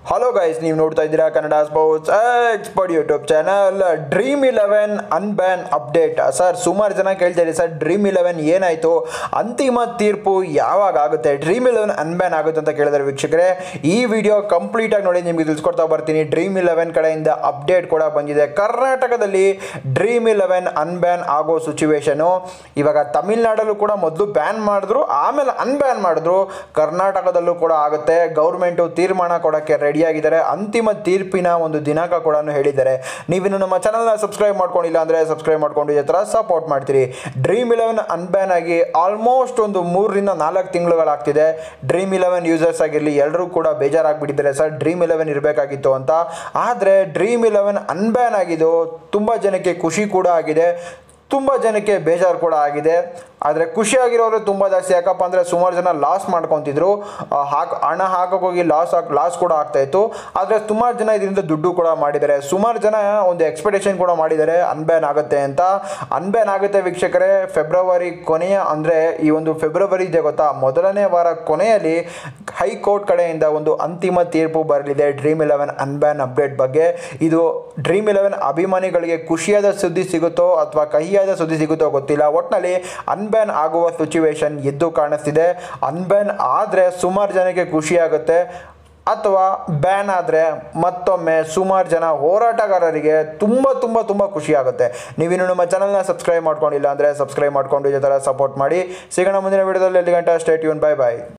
hello guys ನೀವು ನೋಡ್ತಾ ಇದ್ದೀರಾ Kannada sports expert YouTube channel dream eleven unban update sir ಸುಮಾರು ಜನ ಕೇಳ್ತಾರೆ ಸರ್ ಡ್ರೀಮ್ ಇಲೆವೆನ್ ಏನಾಯಿತು ಅಂತಿಮ ತೀರ್ಪು ಯಾವಾಗ ಆಗುತ್ತೆ ಡ್ರೀಮ್ ಇಲೆವೆನ್ ಅನ್ಬ್ಯಾನ್ ಆಗುತ್ತೆ ಅಂತ ಕೇಳಿದ್ರೆ ವೀಕ್ಷಕರೇ ಈ ವಿಡಿಯೋ ಕಂಪ್ಲೀಟಾಗಿ ನೋಡಿ ನಿಮಗೆ ತಿಳಿಸ್ಕೊಡ್ತಾ ಬರ್ತೀನಿ ಡ್ರೀಮ್ ಇಲೆವೆನ್ ಕಡೆಯಿಂದ ಅಪ್ಡೇಟ್ ಕೂಡ ಬಂದಿದೆ ಕರ್ನಾಟಕದಲ್ಲಿ ಡ್ರೀಮ್ ಇಲೆವೆನ್ ಅನ್ಬ್ಯಾನ್ ಆಗೋ ಸಿಚುವೇಶನು ಇವಾಗ ತಮಿಳ್ನಾಡಲ್ಲೂ ಕೂಡ ಮೊದಲು ಬ್ಯಾನ್ ಮಾಡಿದ್ರು ಆಮೇಲೆ ಅನ್ಬ್ಯಾನ್ ಮಾಡಿದ್ರು ಕರ್ನಾಟಕದಲ್ಲೂ ಕೂಡ ಆಗುತ್ತೆ ಗೌರ್ಮೆಂಟು ತೀರ್ಮಾನ ಕೊಡೋಕ್ಕೆ ರೆಡಿಯಾಗಿದ್ದಾರೆ ಅಂತಿಮ ತೀರ್ಪಿನ ಒಂದು ದಿನಾಂಕ ಕೂಡ ಹೇಳಿದ್ದಾರೆ ನೀವಿನ್ನು ನಮ್ಮ ಚಾನಲ್ನ ಸಬ್ಸ್ಕ್ರೈಬ್ ಮಾಡ್ಕೊಂಡಿಲ್ಲ ಅಂದರೆ ಸಬ್ಸ್ಕ್ರೈಬ್ ಮಾಡ್ಕೊಂಡು ಈ ಥರ ಸಪೋರ್ಟ್ ಮಾಡ್ತೀರಿ ಡ್ರೀಮ್ ಇಲೆವೆನ್ ಅನ್ಬ್ಯಾನ್ ಆಗಿ ಆಲ್ಮೋಸ್ಟ್ ಒಂದು ಮೂರರಿಂದ ನಾಲ್ಕು ತಿಂಗಳುಗಳಾಗ್ತಿದೆ ಡ್ರೀಮ್ ಇಲೆವೆನ್ ಯೂಸರ್ಸ್ ಆಗಿರಲಿ ಎಲ್ಲರೂ ಕೂಡ ಬೇಜಾರಾಗ್ಬಿಟ್ಟಿದ್ದಾರೆ ಸರ್ ಡ್ರೀಮ್ ಇಲೆವೆನ್ ಇರಬೇಕಾಗಿತ್ತು ಅಂತ ಆದರೆ ಡ್ರೀಮ್ ಇಲೆವೆನ್ ಅನ್ಬ್ಯಾನ್ ಆಗಿದ್ದು ತುಂಬ ಜನಕ್ಕೆ ಖುಷಿ ಕೂಡ ಆಗಿದೆ ತುಂಬ ಜನಕ್ಕೆ ಬೇಜಾರು ಕೂಡ ಆಗಿದೆ ಆದರೆ ಖುಷಿಯಾಗಿರೋರು ತುಂಬ ಜಾಸ್ತಿ ಯಾಕಪ್ಪ ಅಂದರೆ ಸುಮಾರು ಜನ ಲಾಸ್ ಮಾಡ್ಕೊತಿದ್ರು ಆ, ಹಾಕ್ ಹಣ ಹಾಕೋಕೆ ಹೋಗಿ ಲಾಸ್ ಆಗಿ ಲಾಸ್ ಕೂಡ ಆಗ್ತಾಯಿತ್ತು ಆದರೆ ಸುಮಾರು ಜನ ಇದರಿಂದ ದುಡ್ಡು ಕೂಡ ಮಾಡಿದ್ದಾರೆ ಸುಮಾರು ಜನ ಒಂದು ಎಕ್ಸ್ಪೆಕ್ಟೇಷನ್ ಕೂಡ ಮಾಡಿದ್ದಾರೆ ಅನ್ಬ್ಯಾನ್ ಆಗುತ್ತೆ ಅಂತ ಅನ್ಬ್ಯಾನ್ ಆಗುತ್ತೆ ವೀಕ್ಷಕರೇ ಫೆಬ್ರವರಿ ಕೊನೆಯ ಅಂದರೆ ಈ ಒಂದು ಫೆಬ್ರವರಿ ಇದೆ ಗೊತ್ತಾ ಮೊದಲನೇ ವಾರ ಕೊನೆಯಲ್ಲಿ ಹೈಕೋರ್ಟ್ ಕಡೆಯಿಂದ ಒಂದು ಅಂತಿಮ ತೀರ್ಪು ಬರಲಿದೆ ಡ್ರೀಮ್ ಇಲೆವೆನ್ ಅನ್ಬ್ಯಾನ್ ಅಪ್ಡೇಟ್ ಬಗ್ಗೆ ಇದು ಡ್ರೀಮ್ ಇಲೆವೆನ್ ಅಭಿಮಾನಿಗಳಿಗೆ ಖುಷಿಯಾದ ಸುದ್ದಿ ಸಿಗುತ್ತೋ ಅಥವಾ ಕಹಿಯಾದ ಸುದ್ದಿ ಸಿಗುತ್ತೋ ಗೊತ್ತಿಲ್ಲ ಒಟ್ಟಿನಲ್ಲಿ ಅನ್ಬ್ಯಾನ್ ಆಗುವ ಸಿಚುವೇಶನ್ ಎದ್ದು ಕಾಣಿಸ್ತಿದೆ ಅನ್ಬ್ಯಾನ್ ಆದರೆ ಸುಮಾರು ಜನಕ್ಕೆ ಖುಷಿಯಾಗುತ್ತೆ ಅಥವಾ ಬ್ಯಾನ್ ಆದರೆ ಮತ್ತೊಮ್ಮೆ ಸುಮಾರು ಜನ ಹೋರಾಟಗಾರರಿಗೆ ತುಂಬ ತುಂಬ ತುಂಬ ಖುಷಿಯಾಗುತ್ತೆ ನೀವಿನ್ನು ನಮ್ಮ ಚಾನಲ್ನ ಸಬ್ಸ್ಕ್ರೈಬ್ ಮಾಡ್ಕೊಂಡಿಲ್ಲ ಅಂದರೆ ಸಬ್ಸ್ಕ್ರೈಬ್ ಮಾಡ್ಕೊಂಡು ಇದೇ ಥರ ಸಪೋರ್ಟ್ ಮಾಡಿ ಸಿಗೋಣ ಮುಂದಿನ ವಿಡಿಯೋದಲ್ಲಿ ಎಲ್ಲಿ ಗಂಟೆ ಸ್ಟೇಟ್ ಯೂನ್ ಬೈ ಬಾಯ್